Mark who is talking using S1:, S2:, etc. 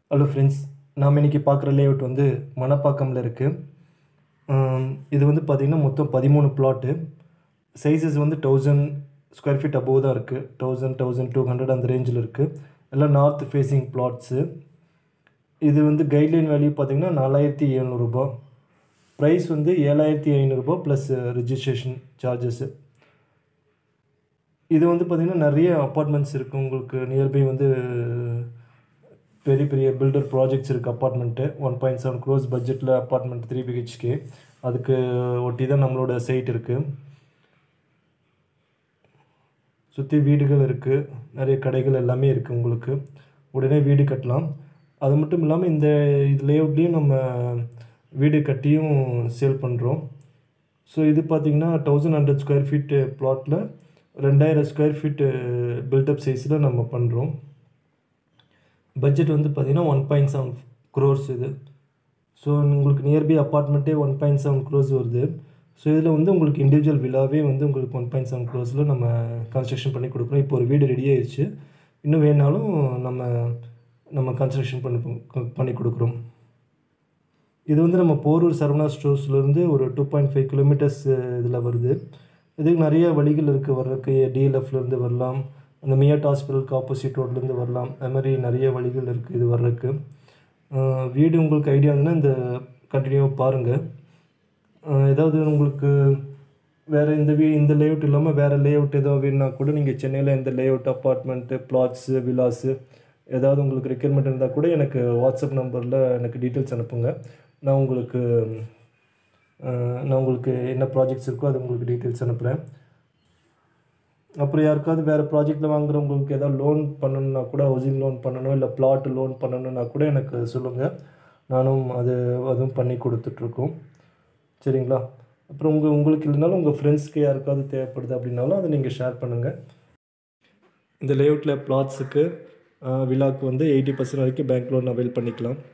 S1: hello friends நாம் இன்றைக்கி பார்க்குற லேஅவுட் வந்து மணப்பாக்கமில் இருக்குது இது வந்து பார்த்திங்கன்னா மொத்தம் பதிமூணு பிளாட்டு சைஸஸ் வந்து தௌசண்ட் ஸ்கொயர் ஃபீட் அபோவ் தான் இருக்குது தௌசண்ட் தௌசண்ட் டூ ஹண்ட்ரட் அந்த ரேஞ்சில் இருக்குது எல்லாம் நார்த் ஃபேஸிங் பிளாட்ஸு இது வந்து கைட்லைன் வேல்யூ பார்த்திங்கன்னா நாலாயிரத்தி எழுநூறுபா ப்ரைஸ் வந்து ஏழாயிரத்தி ஐநூறுரூபா ப்ளஸ் ரிஜிஸ்ட்ரேஷன் சார்ஜஸ்ஸு இது வந்து பார்த்திங்கன்னா நிறைய அப்பார்ட்மெண்ட்ஸ் இருக்குது உங்களுக்கு நியர்பை வந்து பெரிய பெரிய பில்டர் ப்ராஜெக்ட்ஸ் இருக்குது apartment one point seven crores பட்ஜெட்டில் அப்பார்ட்மெண்ட் த்ரீ பிஹெச்கே அதுக்கு ஒட்டி தான் நம்மளோட சைட் இருக்குது சுற்றி வீடுகள் இருக்குது நிறைய கடைகள் எல்லாமே இருக்குது உங்களுக்கு உடனே வீடு கட்டலாம் அது மட்டும் இல்லாமல் இந்த இது லேஅவுட்லேயும் நம்ம வீடு கட்டியும் சேல் பண்ணுறோம் ஸோ இது பார்த்திங்கன்னா தௌசண்ட் ஹண்ட்ரட் ஸ்கொயர் ஃபீட்டு ப்ளாட்டில் ரெண்டாயிரம் ஸ்கொயர் ஃபீட்டு பில்டப் சைஸில் நம்ம பண்ணுறோம் பட்ஜெட் வந்து பார்த்திங்கன்னா ஒன் பாயிண்ட் செவன் க்ரோர்ஸ் இது ஸோ உங்களுக்கு நியர்பை அப்பார்ட்மெண்ட்டே ஒன் பாயிண்ட் செவன் க்ரோஸ் வருது ஸோ இதில் வந்து உங்களுக்கு இண்டிவிஜுவல் வில்லாவே வந்து உங்களுக்கு ஒன் பாயிண்ட் செவன் க்ரோஸில் நம்ம கன்ஸ்ட்ரக்ஷன் பண்ணி கொடுக்குறோம் இப்போ ஒரு வீடு ரெடி ஆயிடுச்சு இன்னும் வேணாலும் நம்ம நம்ம கன்ஸ்ட்ரக்ஷன் பண்ணி பண்ணி கொடுக்குறோம் இது வந்து நம்ம போரூர் சரவணா ஸ்டோர்ஸ்லேருந்து ஒரு டூ பாயிண்ட் ஃபைவ் கிலோமீட்டர்ஸ் இதில் வருது இதுக்கு நிறைய வழிகள் இருக்குது வர்றதுக்கு டிஎல்எஃப்லேருந்து வரலாம் அந்த மியாட் ஹாஸ்பிட்டலுக்கு ஆப்போசிட் ரோட்லேருந்து வரலாம் அது மாதிரி நிறைய வழிகள் இருக்குது இது வர்றதுக்கு வீடு உங்களுக்கு ஐடியா இருந்ததுன்னா இந்த கண்டினியூவாக பாருங்கள் ஏதாவது உங்களுக்கு வேறு இந்த வீ இந்த லேஅவுட் இல்லாமல் வேறு லேஅவுட் ஏதாவது வேணுன்னா கூட நீங்கள் சென்னையில் எந்த லேஅவுட் அப்பார்ட்மெண்ட்டு பிளாட்ஸு விலாஸு ஏதாவது உங்களுக்கு ரெக்யர்மெண்ட் இருந்தால் கூட எனக்கு வாட்ஸ்அப் நம்பரில் எனக்கு டீட்டெயில்ஸ் அனுப்புங்க நான் உங்களுக்கு நான் உங்களுக்கு என்ன ப்ராஜெக்ட்ஸ் இருக்கோ அது உங்களுக்கு டீட்டெயில்ஸ் அனுப்புகிறேன் அப்புறம் யாருக்காவது வேறு ப்ராஜெக்டில் வாங்குறவங்களுக்கு ஏதாவது லோன் பண்ணணுன்னா கூட ஹவுசிங் லோன் பண்ணணும் இல்லை பிளாட் லோன் பண்ணணுன்னா கூட எனக்கு சொல்லுங்கள் நானும் அது அதுவும் பண்ணி கொடுத்துட்ருக்கோம் சரிங்களா அப்புறம் உங்கள் உங்களுக்கு இல்லைனாலும் உங்கள் ஃப்ரெண்ட்ஸ்க்கு யாருக்காவது தேவைப்படுது அப்படின்னாலும் அதை நீங்கள் ஷேர் பண்ணுங்கள் இந்த லேஅவுட்டில் பிளாட்ஸுக்கு விழாக்கு வந்து எயிட்டி பர்சன்ட் வரைக்கும் பேங்க் லோன் அவைல் பண்ணிக்கலாம்